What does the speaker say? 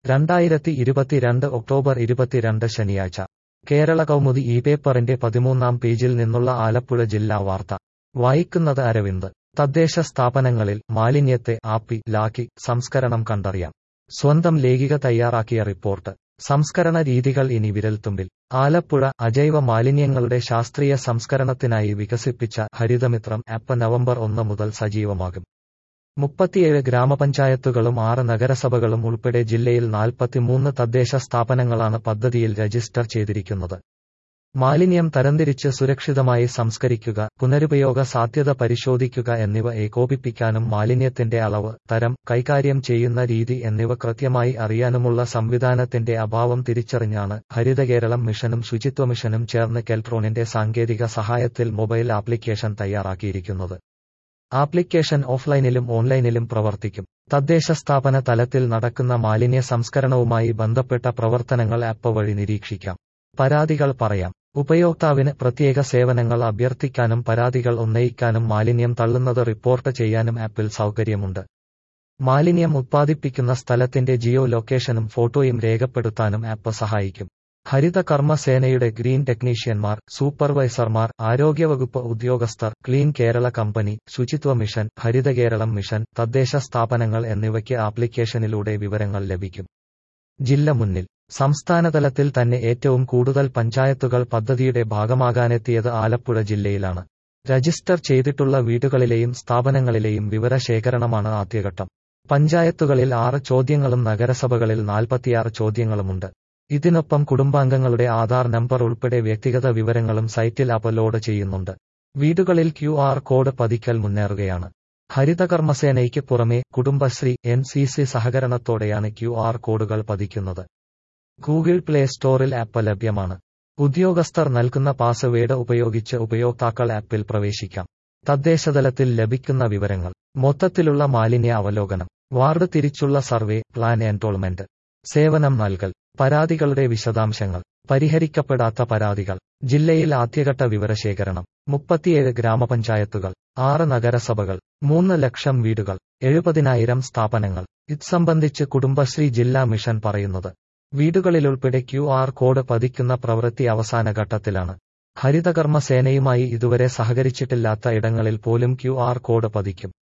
രണ്ടായിരത്തി ഇരുപത്തിരണ്ട് ഒക്ടോബർ ഇരുപത്തിരണ്ട് ശനിയാഴ്ച കേരള കൗമുദി ഈ പേപ്പറിന്റെ പതിമൂന്നാം പേജിൽ നിന്നുള്ള ആലപ്പുഴ ജില്ലാ വാർത്ത വായിക്കുന്നത് അരവിന്ദ് തദ്ദേശ സ്ഥാപനങ്ങളിൽ മാലിന്യത്തെ ആപ്പി ലാക്കി സംസ്കരണം കണ്ടറിയാം സ്വന്തം ലേഖിക തയ്യാറാക്കിയ റിപ്പോർട്ട് സംസ്കരണ രീതികൾ ഇനി വിരൽത്തുമ്പിൽ ആലപ്പുഴ അജൈവ മാലിന്യങ്ങളുടെ ശാസ്ത്രീയ സംസ്കരണത്തിനായി വികസിപ്പിച്ച ഹരിതമിത്രം ആപ്പ് നവംബർ ഒന്ന് മുതൽ സജീവമാകും മുപ്പത്തിയേഴ് ഗ്രാമപഞ്ചായത്തുകളും ആറ് നഗരസഭകളും ഉൾപ്പെടെ ജില്ലയിൽ നാൽപ്പത്തിമൂന്ന് തദ്ദേശ സ്ഥാപനങ്ങളാണ് പദ്ധതിയിൽ രജിസ്റ്റർ ചെയ്തിരിക്കുന്നത് മാലിന്യം തരംതിരിച്ച് സുരക്ഷിതമായി സംസ്കരിക്കുക പുനരുപയോഗ സാധ്യത പരിശോധിക്കുക എന്നിവ ഏകോപിപ്പിക്കാനും മാലിന്യത്തിന്റെ അളവ് തരം കൈകാര്യം ചെയ്യുന്ന രീതി എന്നിവ കൃത്യമായി അറിയാനുമുള്ള സംവിധാനത്തിന്റെ അഭാവം തിരിച്ചറിഞ്ഞാണ് ഹരിതകേരളം മിഷനും ശുചിത്വ മിഷനും ചേർന്ന് കെൽട്രോണിന്റെ സാങ്കേതിക സഹായത്തിൽ മൊബൈൽ ആപ്ലിക്കേഷൻ തയ്യാറാക്കിയിരിക്കുന്നത് ആപ്ലിക്കേഷൻ ഓഫ്ലൈനിലും ഓൺലൈനിലും പ്രവർത്തിക്കും തദ്ദേശ സ്ഥാപന തലത്തിൽ നടക്കുന്ന മാലിന്യ സംസ്കരണവുമായി ബന്ധപ്പെട്ട പ്രവർത്തനങ്ങൾ ആപ്പ് വഴി നിരീക്ഷിക്കാം പരാതികൾ പറയാം ഉപയോക്താവിന് പ്രത്യേക സേവനങ്ങൾ അഭ്യർത്ഥിക്കാനും പരാതികൾ ഉന്നയിക്കാനും മാലിന്യം തള്ളുന്നത് റിപ്പോർട്ട് ചെയ്യാനും ആപ്പിൽ സൗകര്യമുണ്ട് മാലിന്യം ഉത്പാദിപ്പിക്കുന്ന സ്ഥലത്തിന്റെ ജിയോ ലൊക്കേഷനും ഫോട്ടോയും രേഖപ്പെടുത്താനും ആപ്പ് സഹായിക്കും ഹരിത കർമ്മസേനയുടെ ഗ്രീൻ ടെക്നീഷ്യന്മാർ സൂപ്പർവൈസർമാർ ആരോഗ്യവകുപ്പ് ഉദ്യോഗസ്ഥർ ക്ലീൻ കേരള കമ്പനി ശുചിത്വ മിഷൻ ഹരിത കേരളം മിഷൻ തദ്ദേശ സ്ഥാപനങ്ങൾ എന്നിവയ്ക്ക് ആപ്ലിക്കേഷനിലൂടെ വിവരങ്ങൾ ലഭിക്കും ജില്ല മുന്നിൽ സംസ്ഥാനതലത്തിൽ തന്നെ ഏറ്റവും കൂടുതൽ പഞ്ചായത്തുകൾ പദ്ധതിയുടെ ഭാഗമാകാനെത്തിയത് ആലപ്പുഴ ജില്ലയിലാണ് രജിസ്റ്റർ ചെയ്തിട്ടുള്ള വീടുകളിലെയും സ്ഥാപനങ്ങളിലെയും വിവരശേഖരണമാണ് ആദ്യഘട്ടം പഞ്ചായത്തുകളിൽ ആറ് ചോദ്യങ്ങളും നഗരസഭകളിൽ നാൽപ്പത്തിയാറ് ചോദ്യങ്ങളുമുണ്ട് ഇതിനൊപ്പം കുടുംബാംഗങ്ങളുടെ ആധാർ നമ്പർ ഉൾപ്പെടെ വ്യക്തിഗത വിവരങ്ങളും സൈറ്റിൽ അപ്ലോഡ് ചെയ്യുന്നുണ്ട് വീടുകളിൽ ക്യു ആർ കോഡ് പതിക്കൽ മുന്നേറുകയാണ് ഹരിതകർമ്മസേനയ്ക്ക് പുറമെ കുടുംബശ്രീ എൻ സി സി സഹകരണത്തോടെയാണ് ക്യു ആർ കോഡുകൾ പതിക്കുന്നത് ഗൂഗിൾ പ്ലേ സ്റ്റോറിൽ ആപ്പ് ലഭ്യമാണ് ഉദ്യോഗസ്ഥർ നൽകുന്ന പാസ്വേഡ് ഉപയോഗിച്ച് ഉപയോക്താക്കൾ ആപ്പിൽ പ്രവേശിക്കാം തദ്ദേശതലത്തിൽ ലഭിക്കുന്ന വിവരങ്ങൾ മൊത്തത്തിലുള്ള മാലിന്യ അവലോകനം വാർഡ് തിരിച്ചുള്ള സർവേ പ്ലാൻ എൻറോൾമെന്റ് സേവനം നൽകൽ പരാതികളുടെ വിശദാംശങ്ങൾ പരിഹരിക്കപ്പെടാത്ത പരാതികൾ ജില്ലയിൽ ആദ്യഘട്ട വിവരശേഖരണം മുപ്പത്തിയേഴ് ഗ്രാമപഞ്ചായത്തുകൾ ആറ് നഗരസഭകൾ മൂന്ന് ലക്ഷം വീടുകൾ എഴുപതിനായിരം സ്ഥാപനങ്ങൾ ഇത് സംബന്ധിച്ച് കുടുംബശ്രീ ജില്ലാ മിഷൻ പറയുന്നത് വീടുകളിലുൾപ്പെടെ ക്യു ആർ കോഡ് പതിക്കുന്ന പ്രവൃത്തി അവസാന ഘട്ടത്തിലാണ് ഹരിതകർമ്മ സേനയുമായി ഇതുവരെ സഹകരിച്ചിട്ടില്ലാത്ത ഇടങ്ങളിൽ പോലും ക്യു ആർ കോഡ് പതിക്കും